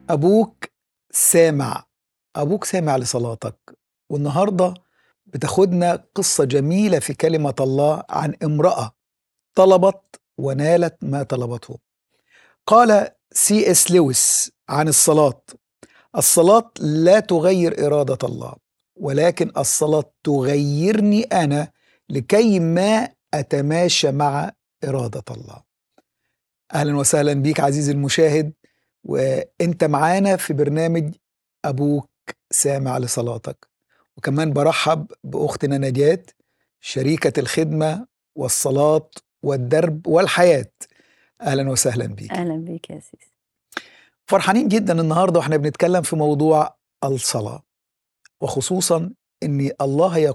أبوك سامع أبوك سامع لصلاتك والنهاردة بتاخدنا قصة جميلة في كلمة الله عن امرأة طلبت ونالت ما طلبته قال سي اس لويس عن الصلاة الصلاة لا تغير إرادة الله ولكن الصلاة تغيرني أنا لكي ما أتماشى مع إرادة الله أهلا وسهلا بيك عزيزي المشاهد وانت معانا في برنامج ابوك سامع لصلاتك وكمان برحب باختنا نجاة شريكة الخدمة والصلاة والدرب والحياة اهلا وسهلا بيك اهلا بيك يا سيس فرحانين جدا النهارده واحنا بنتكلم في موضوع الصلاة وخصوصا ان الله